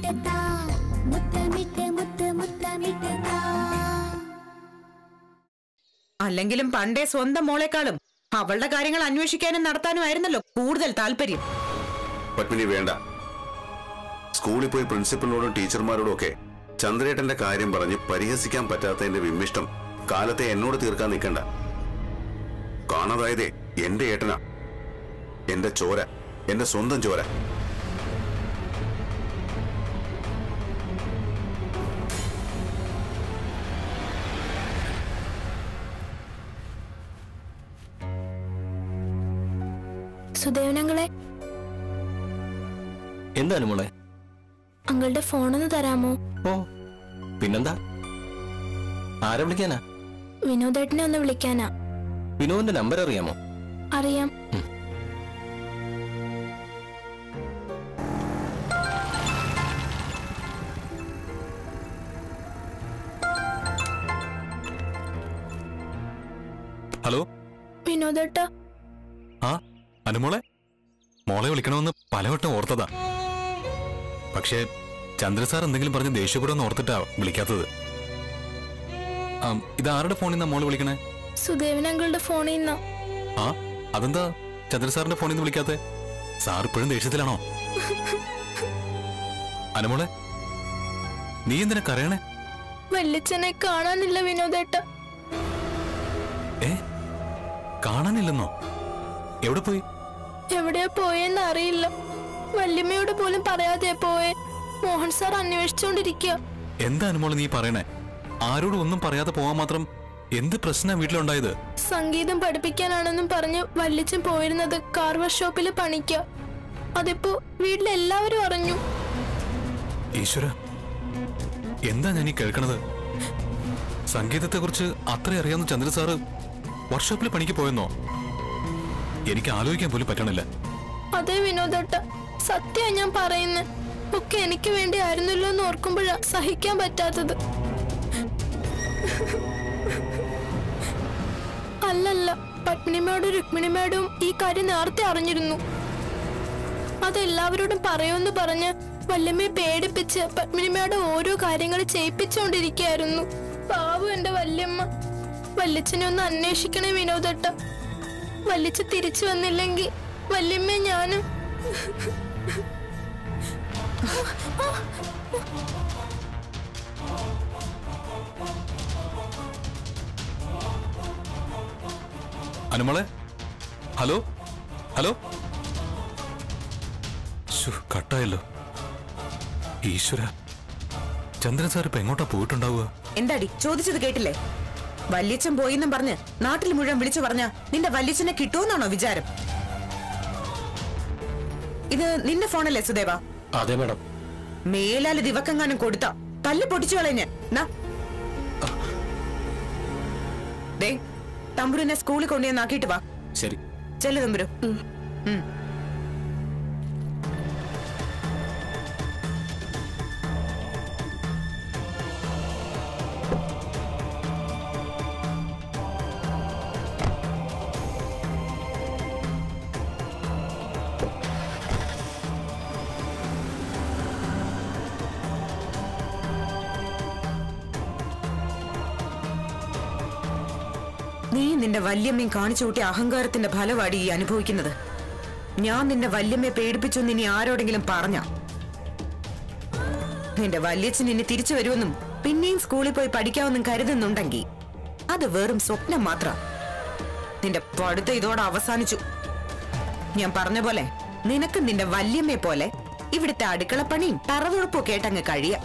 മുത്തമിട്ട് താ മുത്തമിട്ട് മുത്ത് മുത്തമിട്ട് താ അല്ലെങ്കിലും പണ്ടേ സ്വന്തം മോളെക്കാളും അവളുടെ കാര്യങ്ങൾ അന്വേഷിക്കാനും നടത്താനും ആയിരുന്നല്ലോ കൂടുതൽ താല്പര്യം പത്മിനി വേണ്ട സ്കൂളിൽ പോയി പ്രിൻസിപ്പലിനോടും ടീച്ചർമാരോടും ഒക്കെ ചന്ദ്രേട്ടന്റെ കാര്യം പറഞ്ഞ് പരിഹസിക്കാൻ പറ്റാത്തതിന്റെ വിമ്മിഷ്ടം കാലത്തെ എന്നോട് തീർക്കാൻ നിൽക്കണ്ട കാണാതായതേ എന്റെ ഏട്ടനാ എന്റെ ചോര എന്റെ സ്വന്തം ചോര സുദേവനങ്ങളെ എന്താണ് മോളെ അങ്ങളുടെ ഫോണൊന്ന് തരാമോ ഓ പിന്നെന്താ ആരെ വിളിക്കാനാ വിനോദേട്ടനെ ഒന്ന് വിളിക്കാനാ വിനോദിന്റെ നമ്പർ അറിയാമോ അറിയാം ഹലോ വിനോദേട്ട ആ അനുമോളെ മോളെ വിളിക്കണമെന്ന് പലവട്ടം ഓർത്തതാ പക്ഷേ ചന്ദ്ര സാർ എന്തെങ്കിലും പറഞ്ഞ് ദേഷ്യപ്പെടുമെന്ന് ഓർത്തിട്ടാ വിളിക്കാത്തത് ആ, ഇത് ആരുടെ ഫോണിൽ നിന്നാ മോള് വിളിക്കണേ സുദേവനങ്ങളുടെ ഫോണിൽ നിന്നാ ആ അതെന്താ ചന്ദ്ര സാറിന്റെ ഫോണിൽ നിന്ന് വിളിക്കാത്തെ സാർ ഇപ്പോഴും ദേഷ്യത്തിലാണോ അനുമോളെ നീ എന്തിനാ കരയണേ വല്യച്ഛനെ കാണാനില്ല വിനോദേട്ട ഏ കാണാനില്ലെന്നോ എവിടെ പോയി എവിടെയാ പോയെന്ന് അറിയില്ല വല്യമ്മയോട് പോലും പറയാതെ പോയെ മോഹൻ സാർ അന്വേഷിച്ചോണ്ടിരിക്കുക എന്താ അനുമോള് നീ പറയണേ ആരോടും ഒന്നും പറയാതെ പോവാൻ മാത്രം എന്ത് പ്രശ്നം വീട്ടിലുണ്ടായത് സംഗീതം പഠിപ്പിക്കാനാണെന്നും പറഞ്ഞ് വല്യച്ഛൻ പോയിരുന്നത് കാർ വർക്ക്ഷോപ്പിൽ പണിക്ക അതിപ്പോ വീട്ടിലെല്ലാവരും അറിഞ്ഞു ഈശ്വര എന്താ ഞാൻ ഈ കേൾക്കണത് സംഗീതത്തെക്കുറിച്ച് അത്ര അറിയാവുന്ന ചന്ദ്ര സാറ് വർക്ക്ഷോപ്പിൽ പണിക്ക് പോയെന്നോ എനിക്ക് ആലോചിക്കാൻ പോലും പറ്റണില്ല അതേ വിനോദട്ട സത്യ ഞാൻ പറയുന്നത് ഒക്കെ എനിക്ക് വേണ്ടി ആയിരുന്നല്ലോ എന്ന് ഓർക്കുമ്പോഴാ സഹിക്കാൻ പറ്റാത്തത് അല്ലല്ല പത്മിനിമയോടും രുക്മിണിമയോടും ഈ കാര്യം നേരത്തെ അറിഞ്ഞിരുന്നു അതെല്ലാവരോടും പറയുമെന്ന് പറഞ്ഞ് വല്ലമ്മയെ പേടിപ്പിച്ച് പത്മിനിമയുടെ ഓരോ കാര്യങ്ങൾ ചെയ്യിപ്പിച്ചുകൊണ്ടിരിക്കുകയായിരുന്നു പാവം എന്റെ വല്യമ്മ വല്യച്ഛനെ ഒന്ന് അന്വേഷിക്കണേ വിനോദട്ട വല്യച്ഛ തിരിച്ചു വന്നില്ലെങ്കിൽ വല്യമ്മ ഞാനും അനുമോളെ ഹലോ ഹലോ ശ്ശോ, കട്ടായല്ലോ ഈശ്വര ചന്ദ്രൻ സാർ ഇപ്പൊ എങ്ങോട്ടാ പോയിട്ടുണ്ടാവുക എന്താടി ചോദിച്ചത് കേട്ടില്ലേ വല്യച്ഛൻ പോയിന്നും പറഞ്ഞ് നാട്ടിൽ മുഴുവൻ വിളിച്ചു പറഞ്ഞ നിന്റെ വല്യച്ഛനെ കിട്ടുമെന്നാണോ വിചാരം ഇത് നിന്റെ ഫോണല്ലേ സുദേവ അതെ മാഡം മേലാല് ദിവക്കെങ്ങാനും കൊടുത്ത തല്ലി പൊട്ടിച്ചു കളഞ്ഞ് നാ. ദേ തമ്പുരുനെ സ്കൂളിൽ കൊണ്ടുവന്നാക്കിയിട്ട് വാ ശരി ചെല്ലു തമ്പുരു ഉം. നീ നിന്റെ വല്യമ്മയും കാണിച്ചു കൂട്ടിയ അഹങ്കാരത്തിന്റെ ഫലമാടി ഈ അനുഭവിക്കുന്നത് ഞാൻ നിന്റെ വല്യമ്മയെ പേടിപ്പിച്ചു എന്ന് ഇനി ആരോടെങ്കിലും പറഞ്ഞ നിന്റെ വല്യച്ഛൻ ഇനി തിരിച്ചു വരുമെന്നും പിന്നെയും സ്കൂളിൽ പോയി പഠിക്കാമെന്നും കരുതുന്നുണ്ടെങ്കിൽ അത് വെറും സ്വപ്നം മാത്രം നിന്റെ പഠിത്തം ഇതോടെ അവസാനിച്ചു ഞാൻ പറഞ്ഞ പോലെ നിനക്ക് നിന്റെ വല്യമ്മയെ പോലെ ഇവിടുത്തെ അടുക്കളപ്പണിയും തറതുറപ്പും ഒക്കെ ആയിട്ടങ്ങ് കഴിയാം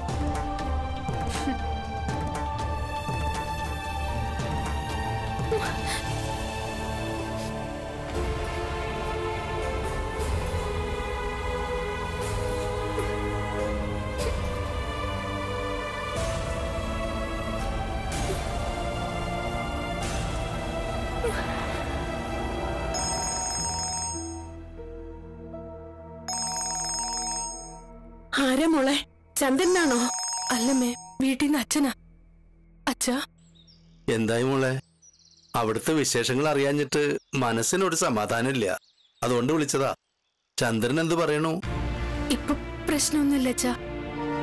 ആരാ മോളെ ചന്ദ്രനാണോ അല്ലമ്മേ വീട്ടിൽ നിന്ന് അച്ഛനാ അച്ഛാ എന്തായി മോളെ അവിടുത്തെ വിശേഷങ്ങൾ അറിയാഞ്ഞിട്ട് മനസ്സിനൊരു സമാധാനമില്ല അതുകൊണ്ട് വിളിച്ചതാ ചന്ദ്രൻ എന്ത് പറയണു ഇപ്പൊ പ്രശ്നമൊന്നുമില്ല അച്ഛാ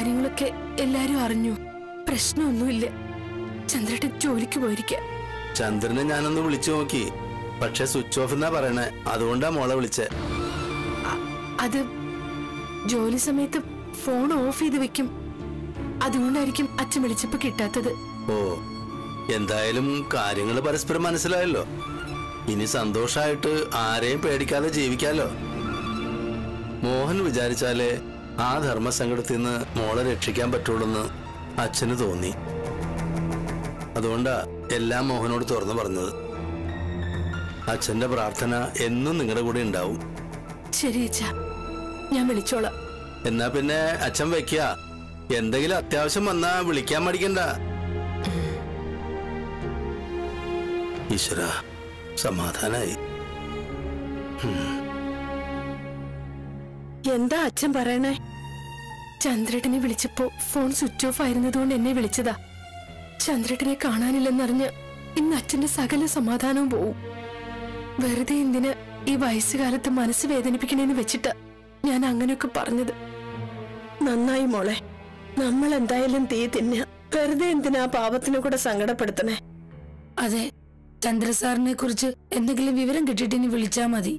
കാര്യങ്ങളൊക്കെ എല്ലാരും അറിഞ്ഞു പ്രശ്നമൊന്നുമില്ല ചന്ദ്രേട്ടൻ ജോലിക്ക് പോയിരിക്കുക ചന്ദ്രനെ ഞാനൊന്ന് വിളിച്ചു നോക്കി പക്ഷെ സ്വിച്ച് ഓഫ് എന്നാ പറയണേ അതുകൊണ്ടാ മോളെ വിളിച്ചേ അത് ജോലി സമയത്ത് ഫോൺ ഓഫ് ചെയ്ത് വെക്കും അതുകൊണ്ടായിരിക്കും അച്ഛൻ വിളിച്ചപ്പോ കിട്ടാത്തത് ഓ എന്തായാലും കാര്യങ്ങൾ പരസ്പരം മനസ്സിലായല്ലോ ഇനി സന്തോഷായിട്ട് ആരെയും പേടിക്കാതെ ജീവിക്കാലോ മോഹൻ വിചാരിച്ചാലേ ആ ധർമ്മസങ്കടത്തിൽ നിന്ന് മോളെ രക്ഷിക്കാൻ പറ്റുള്ളൂന്ന് അച്ഛന് തോന്നി അതുകൊണ്ടാ എല്ലാം മോഹനോട് തുറന്നു പറഞ്ഞത് അച്ഛന്റെ പ്രാർത്ഥന എന്നും നിങ്ങളുടെ കൂടെ ഉണ്ടാവും ശരി അച്ഛാ ഞാൻ വിളിച്ചോളാം എന്നാ പിന്നെ അച്ഛൻ വെക്കുക എന്തെങ്കിലും അത്യാവശ്യം വന്നാ വിളിക്കാൻ മടിക്കണ്ട ഈശ്വര സമാധാനായി എന്താ അച്ഛൻ പറയണേ ചന്ദ്രേട്ടനെ വിളിച്ചപ്പോ ഫോൺ സ്വിച്ച് ഓഫ് ആയിരുന്നതുകൊണ്ട് എന്നെ വിളിച്ചതാ ചന്ദ്രേട്ടനെ കാണാനില്ലെന്നറിഞ്ഞ് ഇന്ന് അച്ഛന്റെ സകല സമാധാനവും പോവും വെറുതെ എന്തിന് ഈ വയസ്സുകാലത്ത് മനസ്സ് വേദനിപ്പിക്കണേന്ന് വെച്ചിട്ട് ഞാൻ അങ്ങനെയൊക്കെ പറഞ്ഞത് നന്നായി മോളെ നമ്മൾ എന്തായാലും തീ തിന്ന വെറുതെ എന്തിനാ ആ പാപത്തിനെ കൂടെ സങ്കടപ്പെടുത്തണേ അതെ ചന്ദ്രസാറിനെ കുറിച്ച് എന്തെങ്കിലും വിവരം കിട്ടിയിട്ട് ഇനി വിളിച്ചാ മതി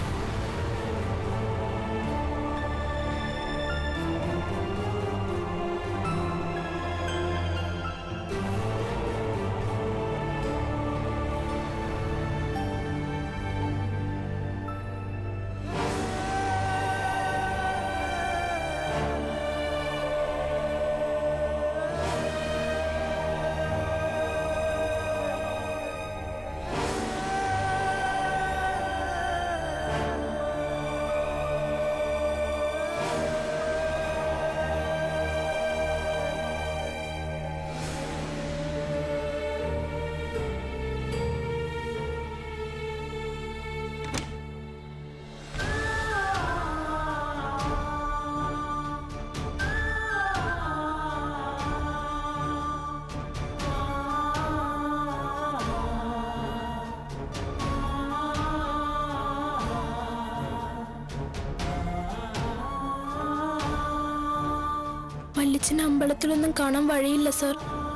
വല്യച്ഛനെ അമ്പലത്തിലൊന്നും കാണാൻ വഴിയില്ല സർ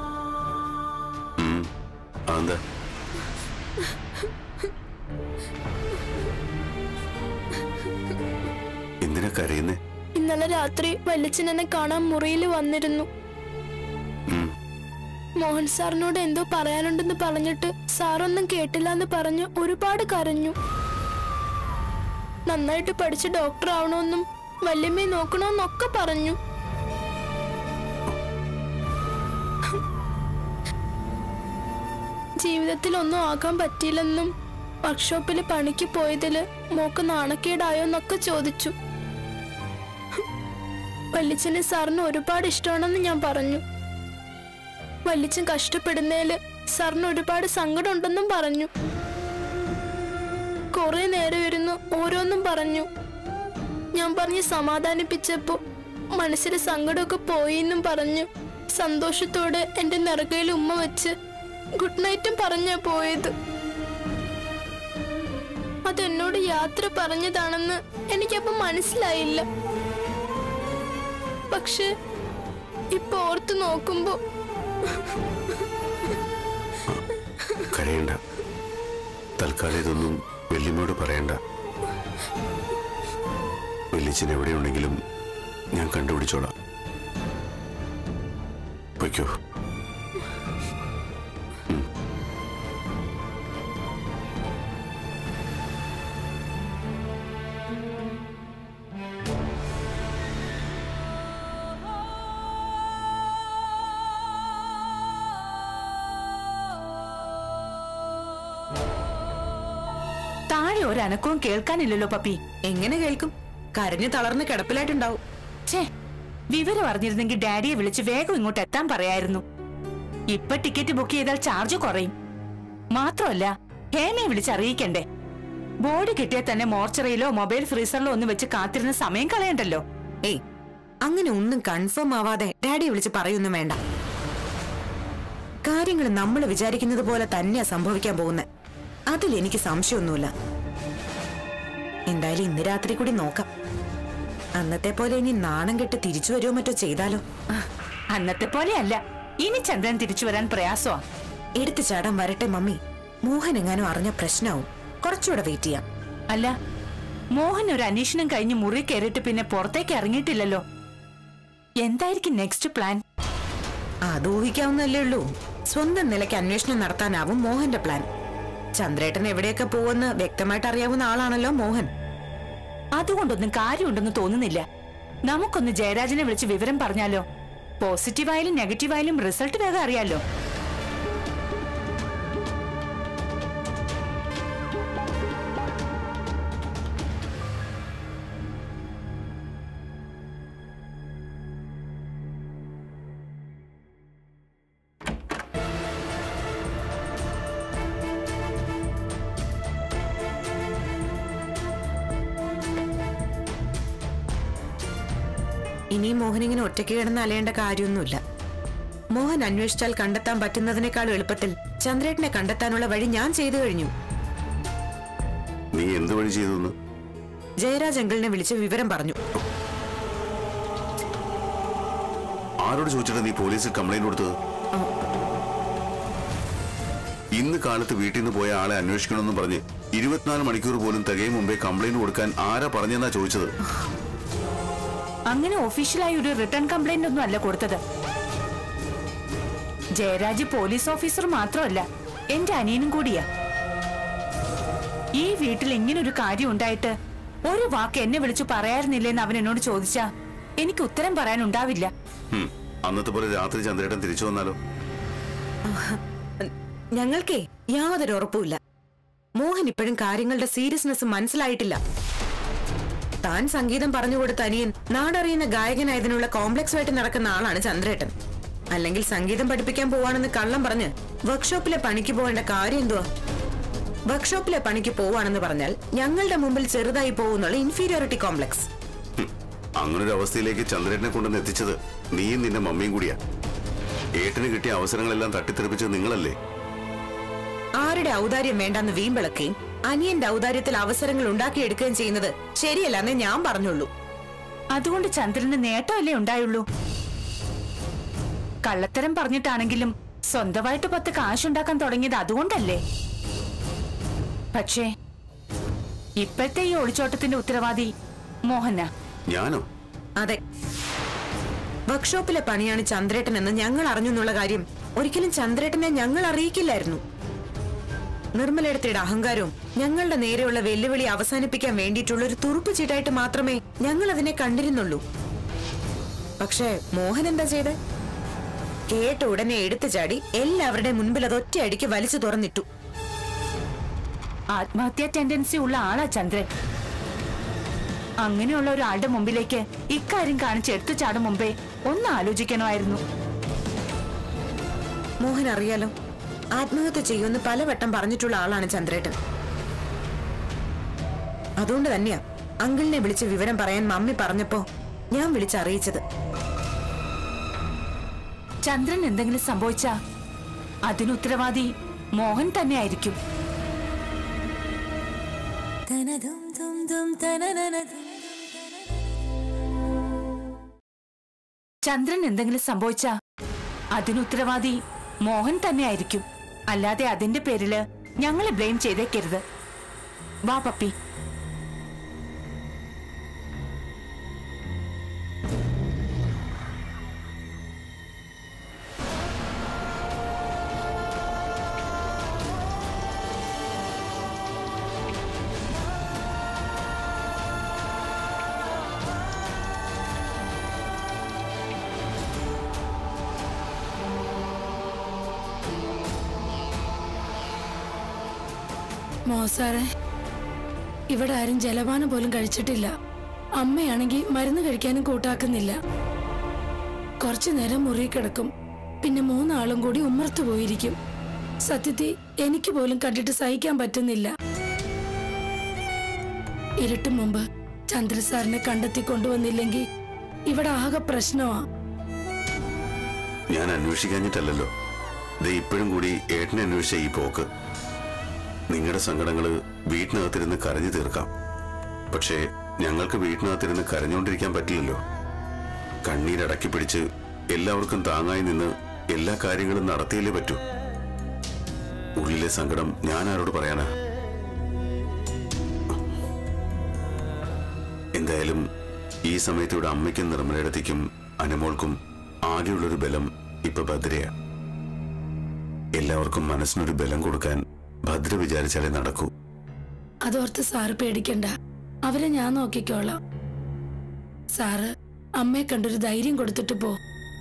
അതെന്താ എന്തിനാ കരയുന്നേ ഇന്നലെ രാത്രി വല്യച്ഛൻ എന്നെ കാണാൻ മുറിയിൽ വന്നിരുന്നു ഉം. മോഹൻ സാറിനോട് എന്തോ പറയാനുണ്ടെന്ന് പറഞ്ഞിട്ട് സാറൊന്നും കേട്ടില്ല എന്ന് പറഞ്ഞ് ഒരുപാട് കരഞ്ഞു നന്നായിട്ട് പഠിച്ച് ഡോക്ടർ ആവണമെന്നും വല്യമ്മയെ നോക്കണമെന്നൊക്കെ പറഞ്ഞു ജീവിതത്തിൽ ഒന്നും ആകാൻ പറ്റിയില്ലെന്നും വർക്ക്ഷോപ്പിൽ പണിക്ക് പോയതില് മോക്ക് നാണക്കേടായോ എന്നൊക്കെ ചോദിച്ചു വല്യച്ഛന് സാറിന് ഒരുപാട് ഇഷ്ടമാണെന്ന് ഞാൻ പറഞ്ഞു വല്യച്ഛൻ കഷ്ടപ്പെടുന്നതില് സാറിന് ഒരുപാട് സങ്കടമുണ്ടെന്നും പറഞ്ഞു കുറെ നേരം ഇരുന്ന് ഓരോന്നും പറഞ്ഞു ഞാൻ പറഞ്ഞ് സമാധാനിപ്പിച്ചപ്പോ മനസ്സിലെ സങ്കടമൊക്കെ പോയിന്നും പറഞ്ഞു സന്തോഷത്തോടെ എന്റെ നിറകയിൽ ഉമ്മ വെച്ച് ഗുഡ് നൈറ്റും പറഞ്ഞാ പോയത് അതെന്നോട് യാത്ര പറഞ്ഞതാണെന്ന് എനിക്കപ്പം മനസ്സിലായില്ല പക്ഷെ ഇപ്പൊ ഓർത്ത് നോക്കുമ്പോ കരയണ്ട തൽക്കാലം ഇതൊന്നും വല്യമ്മയോട് പറയണ്ട വല്യച്ഛൻ എവിടെയുണ്ടെങ്കിലും ഞാൻ കണ്ടുപിടിച്ചോളാം പൊയ്ക്കോ താഴെ ഒരു അനക്കവും കേൾക്കാനില്ലല്ലോ പപ്പി എങ്ങനെ കേൾക്കും കരഞ്ഞു തളർന്ന് കിടപ്പിലായിട്ടുണ്ടാവും ഛേ വിവരം അറിഞ്ഞിരുന്നെങ്കിൽ ഡാഡിയെ വിളിച്ച് വേഗം ഇങ്ങോട്ട് എത്താൻ പറയായിരുന്നു ഇപ്പൊ ടിക്കറ്റ് ബുക്ക് ചെയ്താൽ ചാർജ് കുറയും മാത്രമല്ല ഹേമയെ വിളിച്ച് അറിയിക്കണ്ടേ ബോഡി കിട്ടിയാൽ തന്നെ മോർച്ചറിയിലോ മൊബൈൽ ഫ്രീസറിലോ ഒന്ന് വെച്ച് കാത്തിരുന്ന സമയം കളയണ്ടല്ലോ ഏയ് അങ്ങനെ ഒന്നും കൺഫേം ആവാതെ ഡാഡിയെ വിളിച്ച് പറയൊന്നും വേണ്ട കാര്യങ്ങൾ നമ്മൾ വിചാരിക്കുന്നത് പോലെ തന്നെയാ സംഭവിക്കാൻ പോകുന്നത് അതിൽ എനിക്ക് സംശയമൊന്നുമില്ല എന്തായാലും ഇന്ന് രാത്രി കൂടി നോക്കാം അന്നത്തെ പോലെ ഇനി നാണം കെട്ട് തിരിച്ചു വരുമോ മറ്റോ ചെയ്താലോ അന്നത്തെ പോലെയല്ല ഇനി ചന്ദ്രൻ തിരിച്ചു വരാൻ പ്രയാസമാ എടുത്തു ചാടാൻ വരട്ടെ മമ്മി മോഹൻ എങ്ങാനും അറിഞ്ഞ പ്രശ്നവും കുറച്ചുകൂടെ വെയിറ്റ് ചെയ്യാം അല്ല മോഹൻ ഒരു അന്വേഷണം കഴിഞ്ഞ് മുറി കയറിയിട്ട് പിന്നെ പുറത്തേക്ക് ഇറങ്ങിയിട്ടില്ലല്ലോ എന്തായിരിക്കും നെക്സ്റ്റ് പ്ലാൻ അത് ഊഹിക്കാവുന്നല്ലേ ഉള്ളൂ സ്വന്തം നിലയ്ക്ക് അന്വേഷണം നടത്താനാവും മോഹന്റെ പ്ലാൻ ചന്ദ്രേട്ടൻ എവിടെയൊക്കെ പോവെന്ന് വ്യക്തമായിട്ട് അറിയാവുന്ന ആളാണല്ലോ മോഹൻ അതുകൊണ്ടൊന്നും കാര്യമുണ്ടെന്ന് തോന്നുന്നില്ല നമുക്കൊന്ന് ജയരാജനെ വിളിച്ച് വിവരം പറഞ്ഞാലോ പോസിറ്റീവായാലും നെഗറ്റീവായാലും റിസൾട്ട് വേഗം അറിയാലോ ഇനിയും മോഹൻ ഇങ്ങനെ ഒറ്റയ്ക്ക് കിടന്ന് അലയേണ്ട കാര്യമൊന്നുമില്ല മോഹൻ അന്വേഷിച്ചാൽ കണ്ടെത്താൻ പറ്റുന്നതിനേക്കാൾ എളുപ്പത്തിൽ ചന്ദ്രേട്ടനെ കണ്ടെത്താനുള്ള വഴി ഞാൻ ചെയ്തു കഴിഞ്ഞു നീ എന്ത് വഴി ചെയ്തു എന്ന്? ജയരാജ് അങ്കിളിനെ വിളിച്ച് വിവരം പറഞ്ഞു ആരോട് ചോദിച്ചിട്ട് നീ പോലീസിൽ കംപ്ലൈന്റ് കൊടുത്തത് ഇന്ന് കാലത്ത് വീട്ടിൽ നിന്ന് പോയ ആളെ അന്വേഷിക്കണമെന്ന് പറഞ്ഞ് ഇരുപത്തിനാല് മണിക്കൂർ പോലും തികയും മുമ്പേ കംപ്ലൈന്റ് കൊടുക്കാൻ ആരാ പറഞ്ഞെന്നാ ചോദിച്ചത് അങ്ങനെ ഒഫീഷ്യലായി ഒരു റിട്ടേൺ കംപ്ലൈന്റ് ഒന്നും അല്ല കൊടുത്തത് ജയരാജ് പോലീസ് ഓഫീസർ മാത്രമല്ല എന്റെ അനിയനും കൂടിയാ ഈ വീട്ടിൽ ഇങ്ങനെ ഒരു കാര്യം ഉണ്ടായിട്ട് ഒരു വാക്ക് എന്നെ വിളിച്ചു പറയാറുന്നില്ലെന്ന് അവൻ എന്നോട് ചോദിച്ചാ എനിക്ക് ഉത്തരം പറയാനുണ്ടാവില്ല ഹും, അന്നത്തെ പോലെ രാത്രി ചന്ദ്രേട്ടൻ തിരിച്ചു വന്നാലോ ഞങ്ങൾക്കേ യാതൊരു ഉറപ്പുമില്ല മോഹൻ ഇപ്പോഴും കാര്യങ്ങളുടെ സീരിയസ്നെസ് മനസ്സിലായിട്ടില്ല താൻ സംഗീതം പറഞ്ഞു കൊടുത്ത അനിയൻ നാടറിയുന്ന ഗായകനായതിനുള്ള കോംപ്ലക്സുമായിട്ട് നടക്കുന്ന ആളാണ് ചന്ദ്രേട്ടൻ അല്ലെങ്കിൽ സംഗീതം പഠിപ്പിക്കാൻ പോവാണെന്ന് കള്ളം പറഞ്ഞ് വർക്ക്ഷോപ്പിലെ പണിക്ക് പോകേണ്ട കാര്യം എന്തുവാ വർക്ക്ഷോപ്പിലെ പണിക്ക് പോവാണെന്ന് പറഞ്ഞാൽ ഞങ്ങളുടെ മുമ്പിൽ ചെറുതായി പോകുന്നുള്ള ഇൻഫീരിയോറിറ്റി കോംപ്ലക്സ് ഹും, അങ്ങനൊരു അവസ്ഥയിലേക്ക് ചന്ദ്രേട്ടനെ കൊണ്ടുവന്ന് എത്തിച്ചത് നീയും നിന്റെ മമ്മിയും കൂടിയാ ഏട്ടന് കിട്ടിയ അവസരങ്ങളെല്ലാം തട്ടിത്തെറിപ്പിച്ചത് നിങ്ങളല്ലേ ആരുടെ ഔദാര്യം വേണ്ടെന്ന് വീമ്പിളക്കുകയും അനിയന്റെ ഔദാര്യത്തിൽ അവസരങ്ങൾ ഉണ്ടാക്കിയെടുക്കുകയും ചെയ്യുന്നത് ശരിയല്ലെന്നേ ഞാൻ പറഞ്ഞുള്ളൂ അതുകൊണ്ട് ചന്ദ്രന് നേട്ടമല്ലേ ഉണ്ടായുള്ളൂ കള്ളത്തരം പറഞ്ഞിട്ടാണെങ്കിലും സ്വന്തമായിട്ട് പത്ത് കാശുണ്ടാക്കാൻ തുടങ്ങിയത് അതുകൊണ്ടല്ലേ പക്ഷേ ഇപ്പോഴത്തെ ഈ ഒളിച്ചോട്ടത്തിന്റെ ഉത്തരവാദി മോഹന ഞാനോ അതെ വർക്ക്ഷോപ്പിലെ പണിയാണ് ചന്ദ്രേട്ടൻ എന്ന് ഞങ്ങൾ അറിഞ്ഞു എന്നുള്ള കാര്യം ഒരിക്കലും ചന്ദ്രേട്ടനെ ഞങ്ങൾ അറിയിക്കില്ലായിരുന്നു നിർമ്മലയിടത്തിയുടെ അഹങ്കാരവും ഞങ്ങളുടെ നേരെയുള്ള വെല്ലുവിളി അവസാനിപ്പിക്കാൻ വേണ്ടിയിട്ടുള്ള ഒരു തുറുപ്പ് ചീട്ടായിട്ട് മാത്രമേ ഞങ്ങൾ അതിനെ കണ്ടിരുന്നുള്ളൂ പക്ഷേ മോഹൻ എന്താ ചെയ്ത് കേട്ട ഉടനെ എടുത്തു ചാടി എല്ലാവരുടെയും മുൻപിൽ അത് ഒറ്റയടിക്ക് വലിച്ചു തുറന്നിട്ടു ആത്മഹത്യാ ടെൻഡൻസി ഉള്ള ആളാ ചന്ദ്രൻ അങ്ങനെയുള്ള ഒരാളുടെ മുമ്പിലേക്ക് ഇക്കാര്യം കാണിച്ച് എടുത്തു ചാടും മുമ്പേ ഒന്ന് ആലോചിക്കണമായിരുന്നു മോഹൻ അറിയാലോ ആത്മഹത്യ ചെയ്യുമെന്ന് പലവട്ടം പറഞ്ഞിട്ടുള്ള ആളാണ് ചന്ദ്രേട്ടൻ അതുകൊണ്ട് തന്നെയാ അങ്കിളിനെ വിളിച്ച് വിവരം പറയാൻ മമ്മി പറഞ്ഞപ്പോ ഞാൻ വിളിച്ചറിയിച്ചത് ചന്ദ്രൻ എന്തെങ്കിലും സംഭവിച്ചാ അതിന് ഉത്തരവാദി മോഹൻ തന്നെയായിരിക്കും ചന്ദ്രൻ എന്തെങ്കിലും സംഭവിച്ചാ അതിന് ഉത്തരവാദി മോഹൻ തന്നെയായിരിക്കും അല്ലാതെ അതിന്റെ പേരില് ഞങ്ങളെ ബ്ലെയിം ചെയ്തേക്കരുത് വാ പപ്പി മോസാറെ ഇവിടെ ആരും ജലപാനം പോലും കഴിച്ചിട്ടില്ല അമ്മയാണെങ്കിൽ മരുന്ന് കഴിക്കാനും കൂട്ടാക്കുന്നില്ല കുറച്ചു നേരം മുറി കിടക്കും പിന്നെ മൂന്നാളും കൂടി ഉമ്മർത്തു പോയിരിക്കും സത്യത്തിൽ എനിക്ക് പോലും കണ്ടിട്ട് സഹിക്കാൻ പറ്റുന്നില്ല ഇരുട്ട് മുമ്പ് ചന്ദ്രസാറിനെ കണ്ടെത്തി കൊണ്ടുവന്നില്ലെങ്കിൽ ഇവിടെ ആകെ പ്രശ്നമാ ഞാൻ അന്വേഷിക്കാഞ്ഞിട്ടല്ലല്ലോ ദേ ഇപ്പോഴും കൂടി ഏട്ടനെ അന്വേഷിച്ച ഈ പോക്ക് നിങ്ങളുടെ സങ്കടങ്ങള് വീട്ടിനകത്തിരുന്ന് കരഞ്ഞു തീർക്കാം പക്ഷേ ഞങ്ങൾക്ക് വീട്ടിനകത്തിരുന്ന് കരഞ്ഞുകൊണ്ടിരിക്കാൻ പറ്റില്ലല്ലോ കണ്ണീരടക്കി പിടിച്ച് എല്ലാവർക്കും താങ്ങായി നിന്ന് എല്ലാ കാര്യങ്ങളും നടത്തിയല്ലേ പറ്റൂ ഉള്ളിലെ സങ്കടം ഞാൻ ആരോട് പറയാനാ എന്തായാലും ഈ സമയത്ത് ഇവിടെ അമ്മയ്ക്കും നിർമ്മലയിടത്തേക്കും അനുമോൾക്കും ആകെയുള്ളൊരു ബലം ഇപ്പൊ ഭദ്രയാ എല്ലാവർക്കും മനസ്സിനൊരു ബലം കൊടുക്കാൻ ഭദ്ര വിചാരിച്ചാലേ നടക്കൂ അതോർത്ത് സാറ് പേടിക്കണ്ട അവരെ ഞാൻ നോക്കിക്കോളാം സാറ് അമ്മയെ കണ്ടൊരു ധൈര്യം കൊടുത്തിട്ട് പോ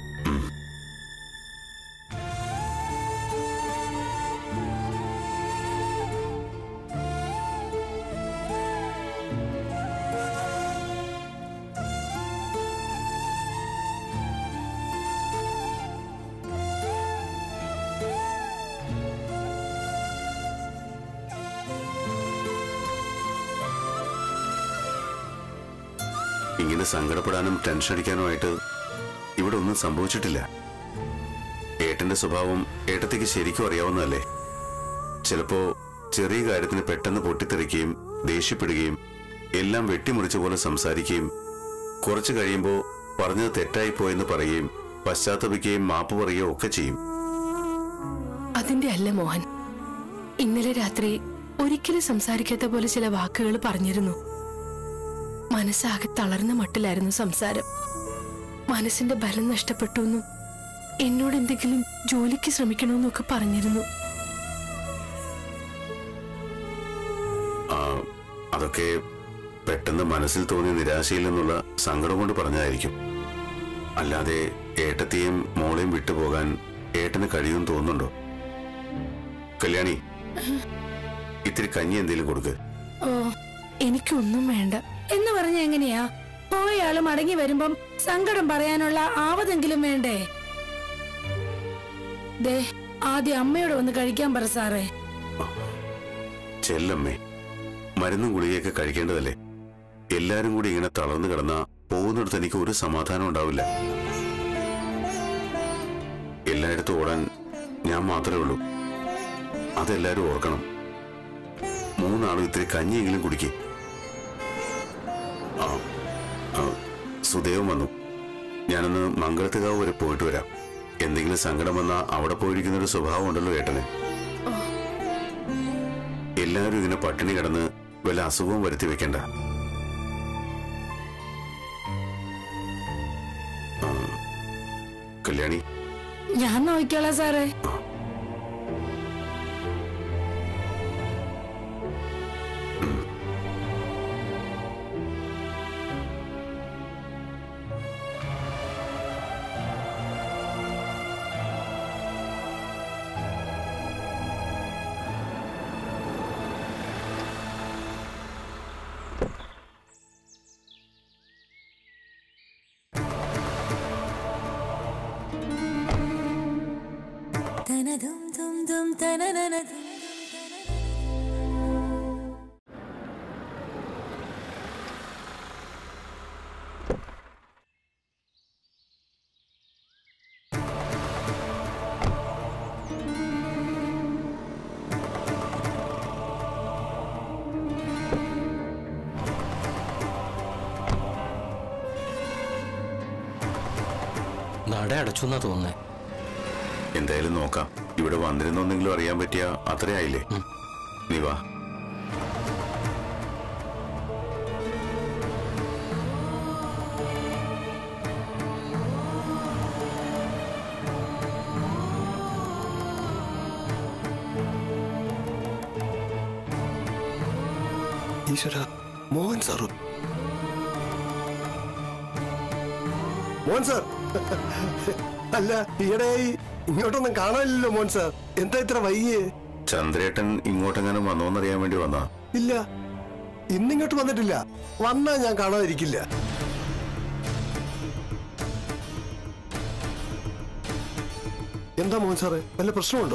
ഇങ്ങനെ സങ്കടപ്പെടാനും ടെൻഷൻ അടിക്കാനോ ആയിട്ട് ഇവിടെ ഒന്നും സംഭവിച്ചിട്ടില്ല ഏട്ടന്റെ സ്വഭാവം ഏട്ടത്തേക്ക് ശരിക്കും അറിയാവുന്നതല്ലേ ചിലപ്പോ ചെറിയ കാര്യത്തിന് പെട്ടെന്ന് പൊട്ടിത്തെറിക്കുകയും ദേഷ്യപ്പെടുകയും എല്ലാം വെട്ടിമുറിച്ച പോലെ സംസാരിക്കുകയും കുറച്ചു കഴിയുമ്പോൾ പറഞ്ഞത് തെറ്റായി പോയെന്ന് പറയുകയും പശ്ചാത്തപിക്കുകയും മാപ്പ് പറയുകയും ഒക്കെ ചെയ്യും അതിന്റെ അല്ല മോഹൻ ഇന്നലെ രാത്രി ഒരിക്കലും സംസാരിക്കാത്ത പോലെ ചില വാക്കുകൾ പറഞ്ഞിരുന്നു മനസ്സാകെ തളർന്ന മട്ടിലായിരുന്നു സംസാരം മനസ്സിന്റെ ബലം നഷ്ടപ്പെട്ടു എന്നും എന്നോട് എന്തെങ്കിലും ജോലിക്ക് ശ്രമിക്കണമെന്നും ഒക്കെ പറഞ്ഞിരുന്നു ആ, അതൊക്കെ പെട്ടെന്ന് മനസ്സിൽ തോന്നിയ നിരാശയിൽ നിന്നുള്ള സങ്കടം കൊണ്ട് പറഞ്ഞതായിരിക്കും അല്ലാതെ ഏട്ടത്തെയും മോളെയും വിട്ടുപോകാൻ ഏട്ടന് കഴിയുമെന്ന് തോന്നുന്നുണ്ടോ കല്യാണി ഇത്തിരി കഞ്ഞി എന്തെങ്കിലും കൊടുക്ക് ഓ എനിക്കൊന്നും വേണ്ട എന്ന് പറഞ്ഞ എങ്ങനെയാ പോയയാള് മടങ്ങി വരുമ്പം സങ്കടം പറയാനുള്ള ആവതെങ്കിലും വേണ്ടേ ദേ ആദ്യം അമ്മയോട് വന്ന് കഴിക്കാൻ പറ സാറേ ചെല്ലമ്മേ മരുന്നും ഗുളികയൊക്കെ കഴിക്കേണ്ടതല്ലേ എല്ലാരും കൂടി ഇങ്ങനെ തളർന്നു കിടന്ന പോകുന്നിടത്ത് എനിക്ക് ഒരു സമാധാനം ഉണ്ടാവില്ല എല്ലായിടത്തും ഓടാൻ ഞാൻ മാത്രമേ ഉള്ളൂ അതെല്ലാരും ഓർക്കണം മൂന്നാളും ഇത്തിരി കഞ്ഞിയെങ്കിലും കുടിക്കേ ആ ആ, സുദേവൻ വന്നു ഞാനൊന്ന് മംഗളത്തുകാവ് വരെ പോയിട്ട് വരാം എന്തെങ്കിലും സങ്കടം വന്നാ അവിടെ പോയിരിക്കുന്ന ഒരു സ്വഭാവം ഉണ്ടല്ലോ ഏട്ടന് എല്ലാവരും ഇങ്ങനെ പട്ടിണി കിടന്ന് വല്ല അസുഖവും വരുത്തി വെക്കണ്ട ആ, കല്യാണി ഞാൻ നോക്കിക്കോളാം സാറേ തനതും തും തും തനനനതും നട അടച്ചു എന്നാ തോന്നുന്നേ എന്തായാലും നോക്കാം ഇവിടെ വന്നിരുന്നൊന്നെങ്കിലും അറിയാൻ പറ്റിയ അത്രയായില്ലേ നീ വാ ഈശ്വര മോഹൻ സാറു മോഹൻ സാർ അല്ല ഈയിടെയായി ഇങ്ങോട്ടൊന്നും കാണാനില്ലല്ലോ മോഹൻ സാർ എന്താ ഇത്ര വൈകിയേ ചന്ദ്രേട്ടൻ ഇങ്ങോട്ടെങ്ങാനും വന്നോന്നറിയാൻ വേണ്ടി വന്നാ ഇല്ല ഇന്നിങ്ങോട്ട് വന്നിട്ടില്ല വന്നാ ഞാൻ കാണാതിരിക്കില്ല എന്താ മോഹൻ സാറേ വല്ല പ്രശ്നമുണ്ടോ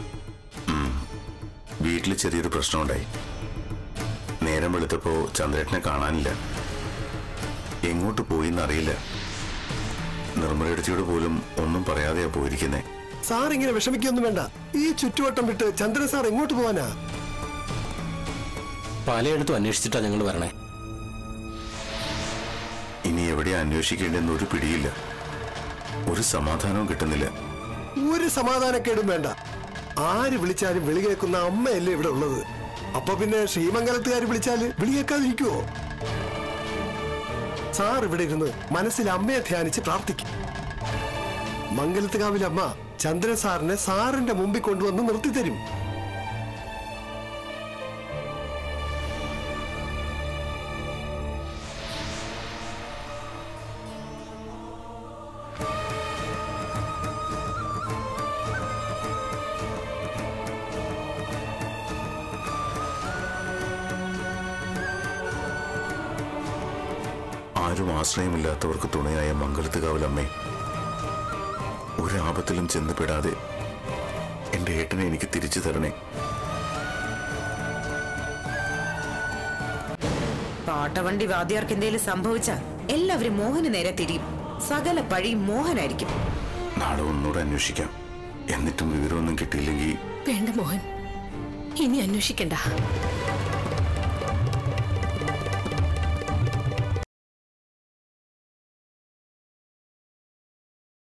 വീട്ടിൽ ചെറിയൊരു പ്രശ്നമുണ്ടായി നേരം വെളുത്തപ്പോ ചന്ദ്രേട്ടനെ കാണാനില്ല എങ്ങോട്ട് പോയി എന്നറിയില്ല നിർമ്മലയിടച്ചിയോട് പോലും ഒന്നും പറയാതെയാ പോയിരിക്കുന്നേ സാർ ഇങ്ങനെ വിഷമിക്കൊന്നും വേണ്ട ഈ ചുറ്റുവട്ടം വിട്ട് ചന്ദ്രൻ സാർ എങ്ങോട്ട് പോവാനാ പലയിടത്തും അന്വേഷിച്ചിട്ടാ ഞങ്ങൾ വരണേ ഇനി എവിടെയാ അന്വേഷിക്കേണ്ടെന്ന് ഒരു പിടിയില്ല ഒരു സമാധാനവും കിട്ടുന്നില്ല ഒരു സമാധാനക്കേടും വേണ്ട ആര് വിളിച്ചാലും വിളി കേൾക്കുന്ന അമ്മയല്ലേ ഇവിടെ ഉള്ളത് അപ്പൊ പിന്നെ ശ്രീമംഗലത്തുകാർ വിളിച്ചാല് വിളി കേൾക്കാതിരിക്കുവോ സാർ ഇവിടെ ഇരുന്ന് മനസ്സിൽ അമ്മയെ ധ്യാനിച്ച് പ്രാർത്ഥിക്കും മംഗലത്തുകാവിലെ അമ്മ ചന്ദ്രൻ സാറിനെ സാറിന്റെ മുമ്പിൽ കൊണ്ടുവന്ന് നിർത്തിത്തരും ആരും ആശ്രയമില്ലാത്തവർക്ക് തുണയായ മംഗലത്തുകാവിലമ്മേ ഒരാപത്തിലും ചെന്നപ്പെടാതെ എന്റെ ഏട്ടനെ എനിക്ക് തിരിച്ചു തരണേ പാട്ടവണ്ടി വാദ്യാർക്ക് എന്തെങ്കിലും സംഭവിച്ച എല്ലാവരും മോഹന് നേരെ തിരിയും സകല പഴി മോഹനായിരിക്കും നാളെ ഒന്നുകൂടെ അന്വേഷിക്കാം എന്നിട്ടും വിവരമൊന്നും കിട്ടിയില്ലെങ്കിൽ വേണ്ട മോഹൻ ഇനി അന്വേഷിക്കണ്ട